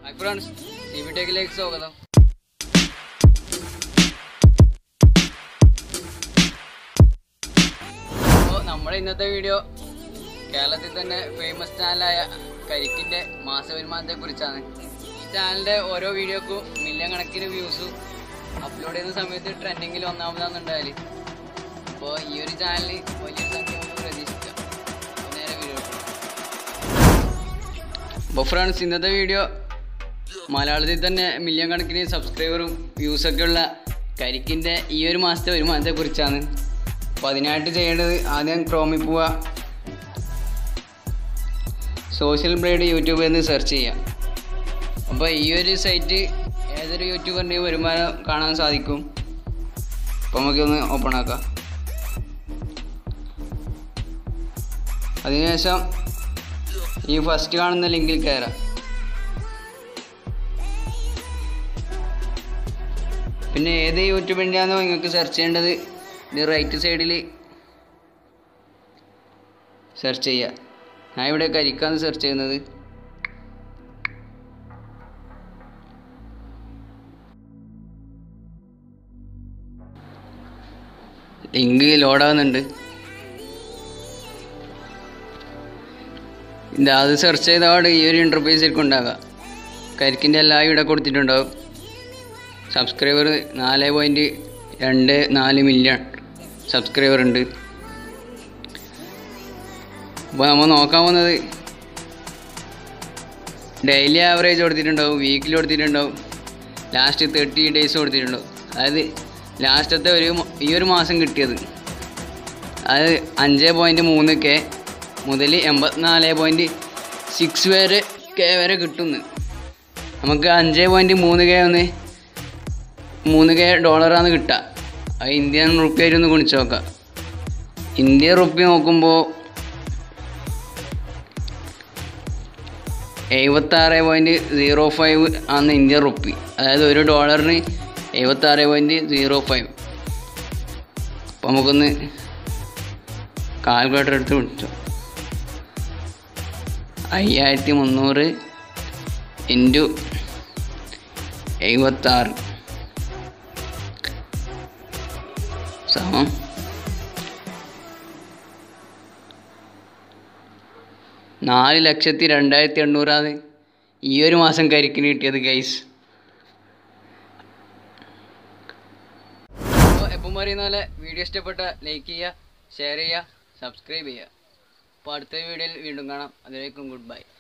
hi friends C B ടെക്കിലേക്ക് സ്വാഗതം അപ്പോൾ നമ്മുടെ ഇന്നത്തെ വീഡിയോ കേരളത്തിൽ തന്നെ ഫേമസ് ചാനലായ കരിക്കിൻ്റെ മാസവരുമാനത്തെ കുറിച്ചാണ് ഈ ചാനലിൻ്റെ ഓരോ വീഡിയോക്കും മില്യൺ കണക്കിന് വ്യൂസും അപ്ലോഡ് ചെയ്യുന്ന സമയത്ത് ട്രെൻഡിങ്ങിൽ ഒന്നാമതാണെന്നുണ്ടായാൽ അപ്പോൾ ഈ ഒരു ചാനലിൽ വലിയൊരു സംഖ്യ നമുക്ക് പ്രതീക്ഷിക്കാം അപ്പോൾ നേരെ വീഡിയോ അപ്പോൾ ഫ്രണ്ട്സ് ഇന്നത്തെ വീഡിയോ മലയാളത്തിൽ തന്നെ മില്യൺ കണക്കിന് സബ്സ്ക്രൈബറും വ്യൂസൊക്കെ ഉള്ള കരിക്കിൻ്റെ ഈ ഒരു മാസത്തെ വരുമാനത്തെ കുറിച്ചാണ് അപ്പോൾ അതിനായിട്ട് ചെയ്യേണ്ടത് ആദ്യം ക്രോമിൽ പോവുക സോഷ്യൽ ബ്ലേഡ് യൂട്യൂബ് എന്ന് സെർച്ച് ചെയ്യാം അപ്പോൾ ഈ ഒരു സൈറ്റ് ഏതൊരു യൂട്യൂബറിൻ്റെയും വരുമാനം കാണാൻ സാധിക്കും അപ്പോൾ നമുക്കൊന്ന് ഓപ്പൺ ആക്കാം അതിനുശേഷം ഈ ഫസ്റ്റ് കാണുന്ന ലിങ്കിൽ കയറാം പിന്നെ ഏത് യൂട്യൂബിൻ്റെയാണോ നിങ്ങൾക്ക് സെർച്ച് ചെയ്യേണ്ടത് ഇത് റൈറ്റ് സൈഡിൽ സെർച്ച് ചെയ്യുക ഞാൻ ഇവിടെ കരിക്കാന്ന് സെർച്ച് ചെയ്യുന്നത് ലിങ്ക് ലോഡാകുന്നുണ്ട് ഇത് അത് സെർച്ച് ചെയ്തപാട് ഈ ഒരു ഇൻ്റർഫേസ് ശരിക്കും ഉണ്ടാകുക കരിക്കിൻ്റെ എല്ലാം ഇവിടെ കൊടുത്തിട്ടുണ്ടാവും സബ്സ്ക്രൈബർ നാല് പോയിൻറ്റ് രണ്ട് നാല് മില്യൺ സബ്സ്ക്രൈബർ ഉണ്ട് അപ്പോൾ നമ്മൾ നോക്കാൻ പോകുന്നത് ഡെയിലി ആവറേജ് കൊടുത്തിട്ടുണ്ടാവും വീക്കിലി കൊടുത്തിട്ടുണ്ടാവും ലാസ്റ്റ് തേർട്ടി ഡേയ്സ് കൊടുത്തിട്ടുണ്ടാവും അതായത് ലാസ്റ്റത്തെ ഒരു മ- ഈ ഒരു മാസം കിട്ടിയത് അത് അഞ്ച് പോയിൻറ്റ് മൂന്ന് കെ മുതൽ എൺപത്തിനാല് പോയിൻറ്റ് സിക്സ് വരെ കെ വരെ കിട്ടുന്നു നമുക്ക് അഞ്ച് പോയിൻറ്റ് മൂന്ന് കെ ഒന്ന് മൂന്ന് കെ ഡോളറാണ് കിട്ടുക അത് ഇന്ത്യൻ റുപ്പി ആയിട്ട് ഒന്ന് ഗുണിച്ച് നോക്കാം ഇന്ത്യൻ റുപ്പി നോക്കുമ്പോൾ എഴുപത്താറ് പോയിൻറ്റ് സീറോ ഫൈവ് ആണ് ഇന്ത്യൻ റുപ്പി അതായത് ഒരു ഡോളറിന് എഴുപത്താറ് പോയിൻറ്റ് സീറോ ഫൈവ് അപ്പോൾ നമുക്കൊന്ന് കാൽക്കുലേറ്റർ എടുത്ത് വിളിച്ചു അയ്യായിരത്തി മുന്നൂറ് ഇൻറ്റു എഴുപത്താറ് സമം നാല് ലക്ഷത്തി രണ്ടായിരത്തി എണ്ണൂറാണ് ഈ ഒരു മാസം കരിക്കിന് കിട്ടിയത് ഗൈസ് അപ്പോൾ എപ്പം പറയുന്ന പോലെ വീഡിയോ ഇഷ്ടപ്പെട്ട ലൈക്ക് ചെയ്യുക ഷെയർ ചെയ്യുക സബ്സ്ക്രൈബ് ചെയ്യുക അപ്പോൾ അടുത്ത വീഡിയോയിൽ വീണ്ടും കാണാം അതിലേക്കും ഗുഡ് ബൈ